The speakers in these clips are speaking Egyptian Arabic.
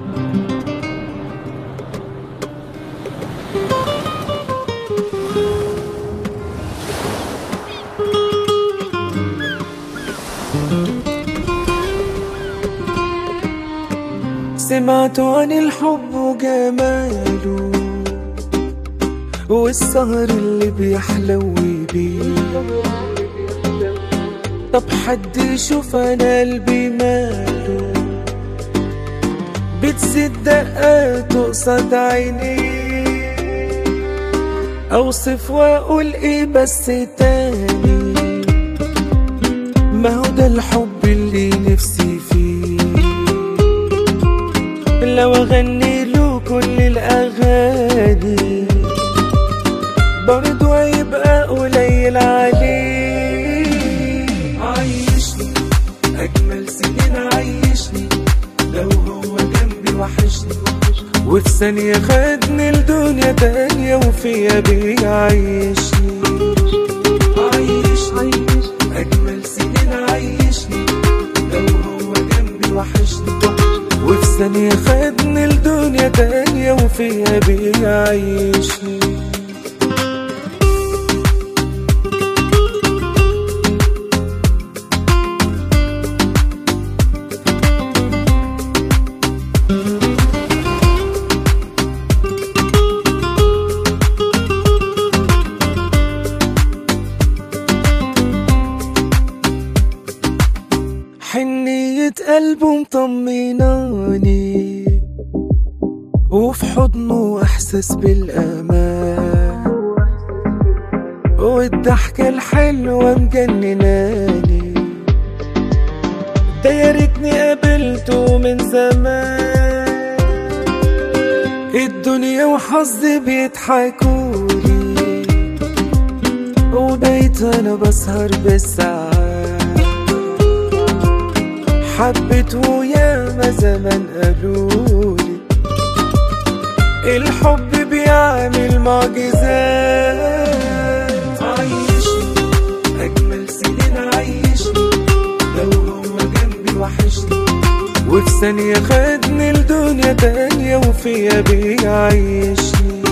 سمعت عن الحب وجماله والسهر اللي بيحلو بيه طب حد يشوف انا قلبي ماله بتزيد دقاته قصاد عيني اوصف واقول ايه بس تاني ما هو ده الحب اللي نفسي فيه لو اغني له كل الاغاني برضو هيبقى قليل عليه عيشني اجمل سنين عيشني لو هو جنبي وحشني وفي ثانية خدني لدنيا تانية وفيها بيعيشني عيشني أجمل سنين عيشني لو هو جنبي وحشني وفي ثانية خدني لدنيا تانية وفيها بيعيشني حنية قلبه مطمناني وفي حضنه احساس بالامان والضحكة الحلوة مجنناني ده يا ريتني قابلته من زمان الدنيا وحظي بيضحكولي وبقيت انا بسهر بالساعات حبيت وياما زمان قالولي الحب بيعمل معجزات عيشني أجمل سنين عيشني لو هو جنبي وحشني وفي ثانية خدني لدنيا تانية وفيها بيعيشني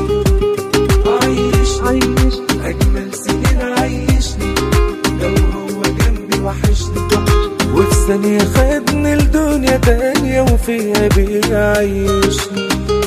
عيشني أجمل سنين عيشني لو هو جنبي وحشني وفي ثانية خدني لدنيا تانية وفيها بيعيشني